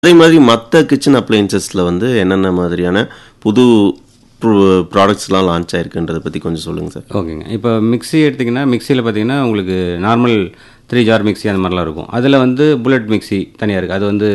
அதே மாதிரி மற்ற கிச்சன் அப்ளையன்சஸில் வந்து என்னென்ன மாதிரியான புது ப்ராடக்ட்ஸ்லாம் லான்ச் ஆயிருக்குன்றதை பற்றி கொஞ்சம் சொல்லுங்கள் சார் ஓகேங்க இப்போ மிக்ஸி எடுத்திங்கன்னா மிக்சியில் பார்த்தீங்கன்னா உங்களுக்கு நார்மல் த்ரீ ஜார் மிக்ஸி அந்த மாதிரிலாம் இருக்கும் அதில் வந்து புல்லட் மிக்ஸி தனியாக இருக்குது அது வந்து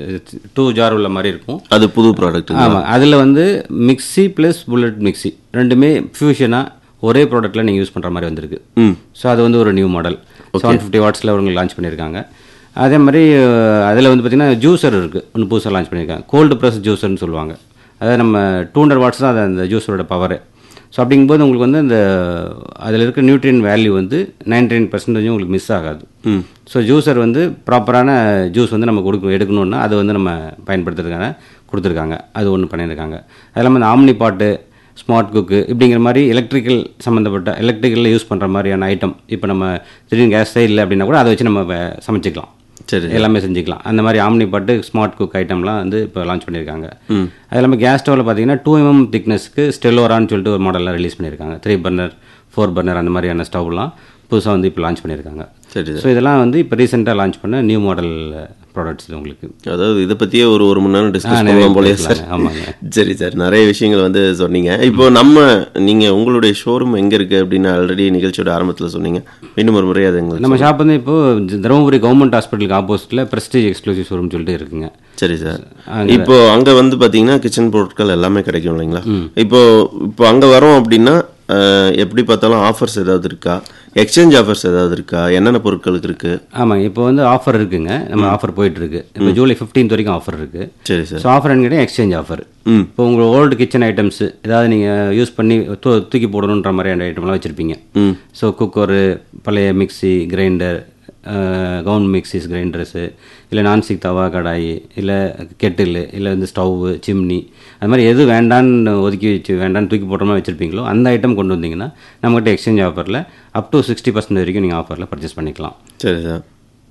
டூ ஜார் உள்ள மாதிரி இருக்கும் அது புது ப்ராடக்ட் ஆமாம் அதில் வந்து மிக்ஸி ப்ளஸ் புல்லட் மிக்ஸி ரெண்டுமே ஃபியூஷனாக ஒரே ப்ராடக்ட்டில் நீங்கள் யூஸ் பண்ணுற மாதிரி வந்திருக்கு ம் ஸோ அது வந்து ஒரு நியூ மாடல் செவன் ஃபிஃப்டி வாட்ஸில் அவங்க லான்ச் பண்ணியிருக்காங்க அதே மாதிரி அதில் வந்து பார்த்திங்கன்னா ஜூஸர் இருக்குது ஒன்று புதுசாக லான்ச் பண்ணியிருக்காங்க கோல்டு ப்ரெஸ் ஜூஸர்னு சொல்லுவாங்க அதாவது நம்ம டூ ஹண்ட்ரட் வாட்ஸ் தான் அது அந்த ஜூஸரோட பவரு ஸோ அப்படிங்கும்போது உங்களுக்கு வந்து அந்த அதில் இருக்க நியூட்ரியன் வேல்யூ வந்து நைன்டி நைன் பர்சன்டேஜும் உங்களுக்கு மிஸ் ஆகாது ம் ஸோ ஜூஸர் வந்து ப்ராப்பரான ஜூஸ் வந்து நம்ம கொடுக்க எடுக்கணுன்னா அது வந்து நம்ம பயன்படுத்துறதுக்கான கொடுத்துருக்காங்க அது ஒன்று பண்ணியிருக்காங்க அது இல்லாமல் இந்த ஆம்னி பாட்டு ஸ்மார்ட் குக்கு இப்படிங்கிற மாதிரி எலக்ட்ரிக்கல் சம்மந்தப்பட்ட எலக்ட்ரிக்கலில் யூஸ் பண்ணுற மாதிரியான ஐட்டம் இப்போ நம்ம திடீர்னு கேஸே இல்லை அப்படின்னா கூட அதை வச்சு நம்ம வ- சமைச்சிக்கலாம் சரி எல்லாமே செஞ்சுக்கலாம் அந்த மாதிரி ஆம்னி பாட்டு ஸ்மார்ட் குக் ஐட்டம்லாம் வந்து இப்போ லான்ச் பண்ணியிருக்காங்க அது இல்லாமல் கேஸ் ஸ்டவ்வில் பார்த்தீங்கன்னா டூ எம்எம் திக்னஸ்க்கு ஸ்டெல்லோரான்னு சொல்லிட்டு ஒரு மாடல்லாம் ரிலீஸ் பண்ணியிருக்காங்க த்ரீ பர்னர் ஃபோர் பர்னர் அந்த மாதிரியான ஸ்டவ்லாம் புதுசாக வந்து இப்போ லான்ச் பண்ணியிருக்காங்க சரி ஸோ இதெல்லாம் வந்து இப்போ ரீசெண்டாக லான்ச் பண்ண நியூ மாடல் ப்ராடக்ட்ஸ் இது உங்களுக்கு அதாவது இதை பற்றியே ஒரு ஒரு மணி நேரம் டிஸ்கஸ் நிறைய பண்ணலாம் போலயே சார் பேசலாங்க. ஆமாங்க. சரி சார் நிறைய விஷயங்கள் வந்து சொன்னீங்க இப்போ நம்ம நீங்கள் உங்களுடைய ஷோரூம் எங்கே இருக்குது அப்படின்னு ஆல்ரெடி நிகழ்ச்சியோட ஆரம்பத்தில் சொன்னீங்க இன்னும் ஒரு முறை அது எங்களுக்கு நம்ம ஷாப் வந்து இப்போ தருமபுரி கவர்மெண்ட் ஹாஸ்பிட்டலுக்கு ஆப்போசிட்டில் பிரஸ்டீஜ் எக்ஸ்க்ளூசிவ் ஷோரூம் சொல்லிட்டு இருக்குங்க சரி சார் இப்போ அங்க வந்து பாத்தீங்கன்னா கிச்சன் பொருட்கள் எல்லாமே கிடைக்கும் இல்லைங்களா இப்போ இப்போ அங்க வரோம் அப்படின்னா அஹ், எப்படி பார்த்தாலும் ஆஃபர்ஸ் ஏதாவது இருக்கா எக்ஸ்சேஞ்ச் ஆஃபர்ஸ் ஏதாவது இருக்கா என்னென்ன பொருட்களுக்கு இருக்கு ஆமாங்க இப்போ வந்து ஆஃபர் இருக்குங்க நம்ம ஆஃபர் போயிட்டு இருக்கு இப்போ ஜூலை 15th வரைக்கும் ஆஃபர் இருக்கு சரி சார் ஸோ ஆஃபர் கேட்டால் எக்ஸ்சேஞ்ச் ஆஃபர் ம் இப்போ உங்கள் ஓல்டு கிச்சன் ஐட்டம்ஸ் ஏதாவது நீங்கள் யூஸ் பண்ணி தூ- தூக்கி போடணுன்ற மாதிரியான ஐட்டம்லாம் வச்சுருப்பீங்க ம் ஸோ குக்கரு பழைய மிக்ஸி கிரைண்டர் கவுன் மிக்சிஸ் கிரைண்டர்ஸு இல்லை நான்ஸ்டிக் தவா கடாயி இல்லை கெட்டில் இல்லை வந்து ஸ்டவ்வு சிம்னி அது மாதிரி எது வேண்டான்னு ஒதுக்கி வச்சு வேண்டான்னு தூக்கி போடுற மாதிரி வச்சுருப்பீங்களோ அந்த ஐட்டம் கொண்டு வந்தீங்கன்னா நம்மகிட்ட எக்ஸ்சேஞ்ச் ஆஃபரில் அப் டு சிக்ஸ்டி பர்சன்ட் வரைக்கும் நீங்கள் ஆஃபரில் பர்ச்சேஸ் பண்ணிக்கலாம் சரி சார்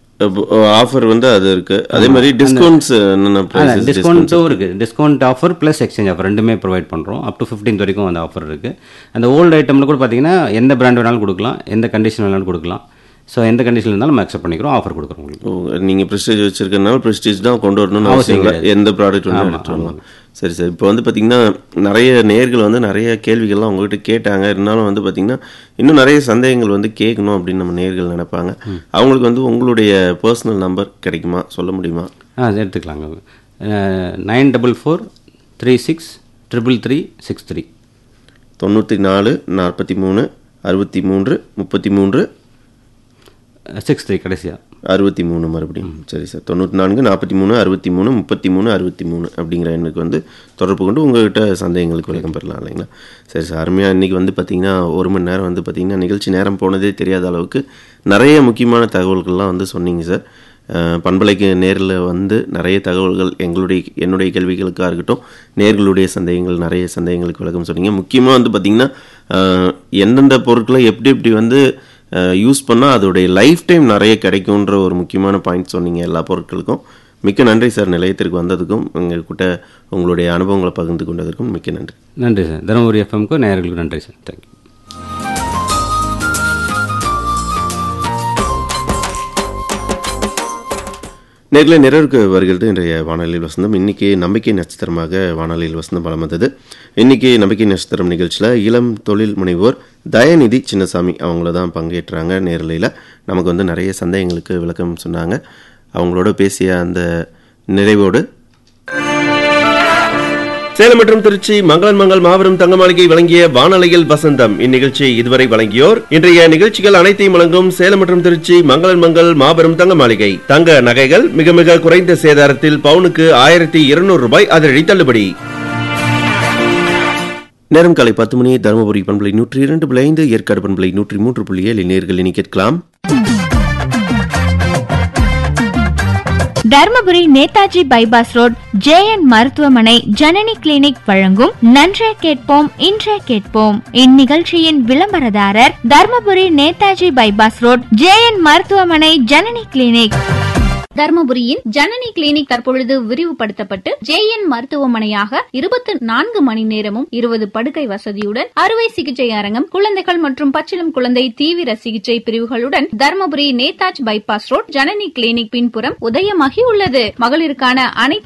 ஆஃபர் வந்து அது இருக்கு அதே மாதிரி டிஸ்கவுண்ட்ஸ் என்னென்ன ப்ரைஸஸ் டிஸ்கவுண்ட்டும் இருக்குது discount offer plus exchange offer ரெண்டுமே ப்ரொவைட் பண்ணுறோம் அப் டு 15th வரைக்கும் அந்த ஆஃபர் இருக்குது அந்த ஓல்டு ஐட்டமில் கூட பார்த்தீங்கன்னா எந்த பிராண்ட் வேணாலும் கொடுக்கலாம் எந்த கண்டிஷன் வேணாலும் கொடுக்கலாம் ஸோ எந்த கண்டிஷன் இருந்தாலும் நம்ம அக்செப்ட் பண்ணிக்கிறோம் ஆஃபர் கொடுக்குறோம் உங்களுக்கு நீங்க ப்ரெஸ்டீஜ் வச்சிருக்கனால ப்ரெஸ்டீஜ் தான் கொண்டு வரணும்னு அவசியம் இல்லை எந்த ப்ராடக்ட் வேணும் எடுத்துட்டு வரலாம் சரி சார் இப்போ வந்து பார்த்தீங்கன்னா நிறைய நேர்கள் வந்து நிறைய கேள்விகள்லாம் உங்ககிட்ட கேட்டாங்க இருந்தாலும் வந்து பார்த்தீங்கன்னா இன்னும் நிறைய சந்தேகங்கள் வந்து கேட்கணும் அப்படின்னு நம்ம நேர்கள் நினைப்பாங்க அவங்களுக்கு வந்து உங்களுடைய பர்சனல் நம்பர் கிடைக்குமா சொல்ல முடியுமா ஆ அது எடுத்துக்கலாங்க nine double four three six triple three six three தொண்ணூற்றி நாலு நாற்பத்தி மூணு அறுபத்தி மூன்று முப்பத்தி மூன்று சிக்ஸ் த்ரீ கடைசியாக அறுபத்தி மூணு மறுபடியும் சரி சார் தொண்ணூற்றி நான்கு நாற்பத்தி மூணு அறுபத்தி மூணு முப்பத்தி மூணு அறுபத்தி மூணு அப்படிங்கிற எண்ணுக்கு வந்து தொடர்பு கொண்டு உங்ககிட்ட சந்தேகங்களுக்கு விளக்கம் பெறலாம் இல்லைங்களா சரி சார் அருமையாக இன்றைக்கி வந்து பார்த்திங்கன்னா ஒரு மணி நேரம் வந்து பார்த்திங்கன்னா நிகழ்ச்சி நேரம் போனதே தெரியாத அளவுக்கு நிறைய முக்கியமான தகவல்கள்லாம் வந்து சொன்னீங்க சார் அஹ், பண்பலைக்கு நேரில் வந்து நிறைய தகவல்கள் எங்களுடைய என்னுடைய கேள்விகளுக்காக இருக்கட்டும் நேர்களுடைய சந்தேகங்கள் நிறைய சந்தேகங்களுக்கு விளக்கம் சொன்னீங்க முக்கியமாக வந்து பார்த்திங்கன்னா அஹ், எந்தெந்த பொருட்களை எப்படி எப்படி வந்து யூஸ் பண்ணால் அதோடைய லைஃப் டைம் நிறைய கிடைக்குன்ற ஒரு முக்கியமான பாயிண்ட் சொன்னீங்க எல்லா பொருட்களுக்கும் மிக்க நன்றி சார் நிலையத்திற்கு வந்ததுக்கும் எங்கள்கிட்ட உங்களுடைய அனுபவங்களை பகிர்ந்து கொண்டதற்கும் மிக்க நன்றி நன்றி சார் தருமபுரி எஃப்எம்க்கு நேயர்களுக்கு நன்றி சார் தேங்க்யூ நேரில் நிறைவுக்கு வருகிறது இன்றைய வானொலியில் வசந்தம் இன்னைக்கு நம்பிக்கை நட்சத்திரமாக வானொலியில் வசந்தம் பலம் வந்தது இன்னைக்கு நம்பிக்கை நட்சத்திரம் நிகழ்ச்சியில் இளம் தொழில் முனைவோர் தயநிதி சின்னசாமி அவங்கள தான் பங்கேற்றாங்க நேரலையில் நமக்கு வந்து நிறைய சந்தேகங்களுக்கு விளக்கம் சொன்னாங்க அவங்களோட பேசிய அந்த நிறைவோடு சேலம் மற்றும் திருச்சி மங்களன் மங்கள் மாபெரும் தங்க மாளிகை வழங்கிய வானொலியில் வசந்தம் இந்நிகழ்ச்சியை இதுவரை வழங்கியோர் இன்றைய நிகழ்ச்சிகள் அனைத்தையும் வழங்கும் சேலம் மற்றும் திருச்சி மங்களன் மங்கள் மாபெரும் தங்க மாளிகை தங்க நகைகள் மிக மிக குறைந்த சேதாரத்தில் பவுனுக்கு ஆயிரத்தி இருநூறு ரூபாய் அதிரடி தள்ளுபடி நேரம் காலை பத்து மணி தருமபுரி பண்பலை நூற்றி இரண்டு புள்ளி ஐந்து ஏற்காடு பண்பலை நூற்றி மூன்று புள்ளி ஏழு நேர்கள் இனி கேட்கலாம் Dharmapuri Netaji bypass road JN மருத்துவமனை ஜனனி கிளினிக் வழங்கும் நன்றே கேட்போம் இன்றே கேட்போம் இந்நிகழ்ச்சியின் விளம்பரதாரர் Dharmapuri Netaji bypass road JN மருத்துவமனை ஜனனி கிளினிக் தர்மபுரியின் ஜனனி கிளினிக் தற்பொழுது விரிவுபடுத்தப்பட்டு ஜேஎன் மருத்துவமனையாக இருபத்தி நான்கு மணி நேரமும் இருபது படுக்கை வசதியுடன் அறுவை சிகிச்சை அரங்கம் குழந்தைகள் மற்றும் பச்சிளம் குழந்தை தீவிர சிகிச்சை பிரிவுகளுடன் Dharmapuri Netaji bypass road Janani clinic பின்புறம் உதயமாகி உள்ளது மகளிருக்கான அனைத்து